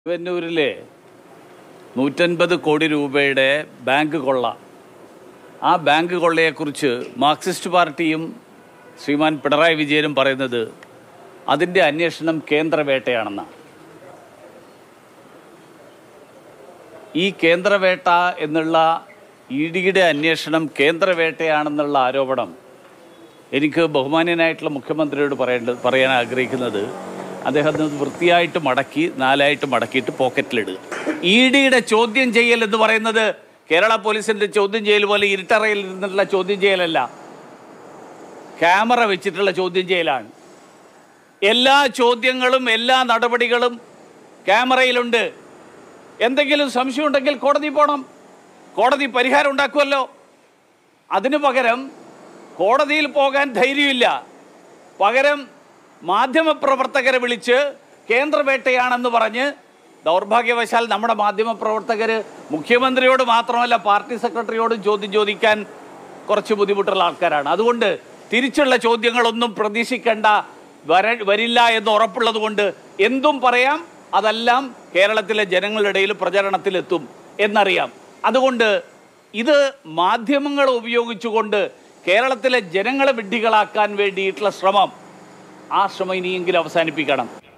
തിരുവന്നൂരിലെ നൂറ്റൻപത് കോടി രൂപയുടെ ബാങ്ക് കൊള്ള ആ ബാങ്ക് കൊള്ളയെക്കുറിച്ച് മാർക്സിസ്റ്റ് പാർട്ടിയും ശ്രീമാൻ പിണറായി വിജയനും പറയുന്നത് അതിൻ്റെ അന്വേഷണം കേന്ദ്രവേട്ടയാണെന്നാണ് ഈ കേന്ദ്രവേട്ട എന്നുള്ള ഇ ഡിയുടെ അന്വേഷണം കേന്ദ്രവേട്ടയാണെന്നുള്ള ആരോപണം എനിക്ക് ബഹുമാന്യനായിട്ടുള്ള മുഖ്യമന്ത്രിയോട് പറയേണ്ടത് പറയാൻ ആഗ്രഹിക്കുന്നത് അദ്ദേഹം അത് വൃത്തിയായിട്ട് മടക്കി നാലായിട്ട് മടക്കിയിട്ട് പോക്കറ്റിലിടുക ഇ ഡിയുടെ ചോദ്യം ചെയ്യൽ എന്ന് പറയുന്നത് കേരള പോലീസിന്റെ ചോദ്യം ചെയ്യൽ പോലെ ഇരുട്ടറയിൽ നിന്നുള്ള ചോദ്യം ചെയ്യലല്ല ക്യാമറ വെച്ചിട്ടുള്ള ചോദ്യം ചെയ്യലാണ് എല്ലാ ചോദ്യങ്ങളും എല്ലാ നടപടികളും ക്യാമറയിലുണ്ട് എന്തെങ്കിലും സംശയം ഉണ്ടെങ്കിൽ കോടതി പോകണം കോടതി പരിഹാരം ഉണ്ടാക്കുമല്ലോ അതിനു പകരം കോടതിയിൽ പോകാൻ ധൈര്യമില്ല പകരം മാധ്യമപ്രവർത്തകരെ വിളിച്ച് കേന്ദ്രവേട്ടയാണെന്ന് പറഞ്ഞ് ദൗർഭാഗ്യവശാൽ നമ്മുടെ മാധ്യമപ്രവർത്തകർ മുഖ്യമന്ത്രിയോട് മാത്രമല്ല പാർട്ടി സെക്രട്ടറിയോടും ചോദ്യം ചോദിക്കാൻ കുറച്ച് ബുദ്ധിമുട്ടുള്ള ആൾക്കാരാണ് അതുകൊണ്ട് തിരിച്ചുള്ള ചോദ്യങ്ങളൊന്നും പ്രതീക്ഷിക്കേണ്ട വര വരില്ല എന്ന് ഉറപ്പുള്ളത് കൊണ്ട് എന്തും പറയാം അതെല്ലാം കേരളത്തിലെ ജനങ്ങളുടെ ഇടയിൽ പ്രചരണത്തിലെത്തും എന്നറിയാം അതുകൊണ്ട് ഇത് മാധ്യമങ്ങൾ ഉപയോഗിച്ചുകൊണ്ട് കേരളത്തിലെ ജനങ്ങളെ വിഡ്ഢികളാക്കാൻ വേണ്ടിയിട്ടുള്ള ശ്രമം ആ ശ്രമം ഇനിയെങ്കിലും അവസാനിപ്പിക്കണം